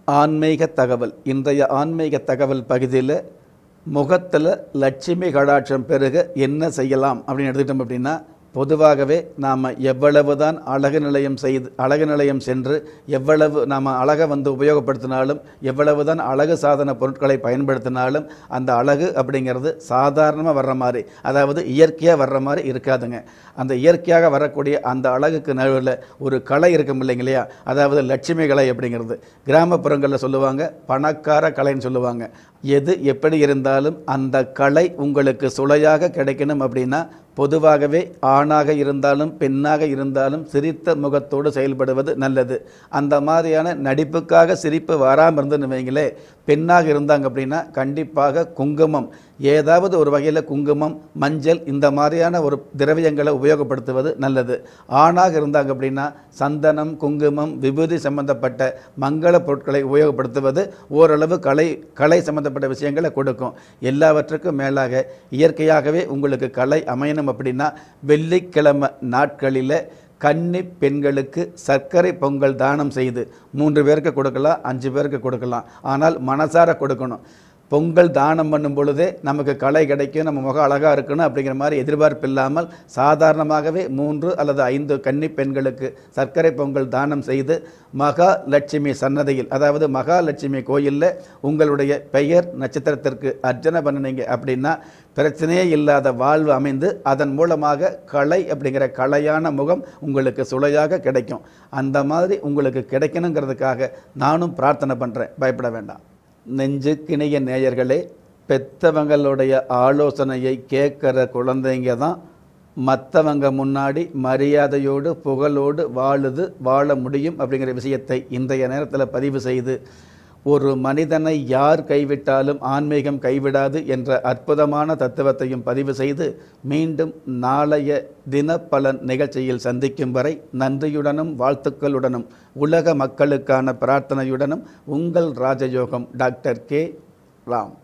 ஆன்மீக தகவல் இன்றைய ஆன்மீக தகவல் பகுதியில் முகத்தில் லட்சுமி கடாட்சம் பெருக என்ன செய்யலாம் அப்படின்னு எடுத்துக்கிட்டோம் அப்படின்னா பொதுவாகவே நாம் எவ்வளவு தான் அழகு நிலையம் செய்து அழகு நிலையம் சென்று எவ்வளவு நாம் அழகை வந்து உபயோகப்படுத்தினாலும் எவ்வளவு தான் அழகு சாதன பொருட்களை பயன்படுத்தினாலும் அந்த அழகு அப்படிங்கிறது சாதாரணமாக வர்ற மாதிரி அதாவது இயற்கையாக வர்ற மாதிரி இருக்காதுங்க அந்த இயற்கையாக வரக்கூடிய அந்த அழகுக்கு நடுவில் ஒரு கலை இருக்கும் இல்லைங்க இல்லையா அதாவது லட்சுமி கலை அப்படிங்கிறது கிராமப்புறங்களில் சொல்லுவாங்க பணக்கார கலைன்னு சொல்லுவாங்க எது எப்படி இருந்தாலும் அந்த கலை உங்களுக்கு சுளையாக கிடைக்கணும் அப்படின்னா பொதுவாகவே ஆணாக இருந்தாலும் பெண்ணாக இருந்தாலும் சிரித்த முகத்தோடு செயல்படுவது நல்லது அந்த மாதிரியான நடிப்புக்காக சிரிப்பு வராமல் இருந்துன்னு வைங்களே பெண்ணாக இருந்தாங்க அப்படின்னா கண்டிப்பாக குங்குமம் ஏதாவது ஒரு வகையில் குங்குமம் மஞ்சள் இந்த மாதிரியான ஒரு திரவியங்களை உபயோகப்படுத்துவது நல்லது ஆணாக இருந்தாங்க அப்படின்னா சந்தனம் குங்குமம் விபூதி சம்பந்தப்பட்ட மங்கள பொருட்களை உபயோகப்படுத்துவது ஓரளவு கலை கலை சம்பந்தப்பட்ட விஷயங்களை கொடுக்கும் எல்லாவற்றுக்கும் மேலாக இயற்கையாகவே உங்களுக்கு கலை அமையணும் அப்படின்னா வெள்ளிக்கிழமை நாட்களில் கன்னி பெண்களுக்கு சர்க்கரை பொங்கல் தானம் செய்து மூன்று பேருக்கு கொடுக்கலாம் அஞ்சு பேருக்கு கொடுக்கலாம் ஆனால் மனசார கொடுக்கணும் பொங்கல் தானம் பண்ணும் பொழுதே நமக்கு கலை கிடைக்கும் நம்ம முகம் அழகாக இருக்கணும் அப்படிங்கிற மாதிரி எதிர்பார்ப்பு இல்லாமல் சாதாரணமாகவே மூன்று அல்லது ஐந்து கன்னி பெண்களுக்கு சர்க்கரை பொங்கல் தானம் செய்து மகாலட்சுமி சன்னதியில் அதாவது மகாலட்சுமி கோயிலில் உங்களுடைய பெயர் நட்சத்திரத்திற்கு அர்ச்சனை பண்ணினீங்க அப்படின்னா பிரச்சனையே இல்லாத வாழ்வு அமைந்து அதன் மூலமாக கலை அப்படிங்கிற கலையான முகம் உங்களுக்கு சுளையாக கிடைக்கும் அந்த மாதிரி உங்களுக்கு கிடைக்கணுங்கிறதுக்காக நானும் பிரார்த்தனை பண்ணுறேன் பயப்பட வேண்டாம் நெஞ்சுக்கிணைய நேயர்களே பெத்தவங்களுடைய ஆலோசனையை கேட்குற குழந்தைங்க தான் மற்றவங்க முன்னாடி மரியாதையோடு புகழோடு வாழுது வாழ முடியும் அப்படிங்கிற விஷயத்தை இன்றைய நேரத்தில் பதிவு செய்து ஒரு மனிதனை யார் கைவிட்டாலும் ஆன்மீகம் கைவிடாது என்ற அற்புதமான தத்துவத்தையும் பதிவு செய்து மீண்டும் நாளைய தினப்பலன் நிகழ்ச்சியில் சந்திக்கும் வரை நன்றியுடனும் வாழ்த்துக்களுடனும் உலக மக்களுக்கான பிரார்த்தனையுடனும் உங்கள் ராஜயோகம் டாக்டர் கே ராம்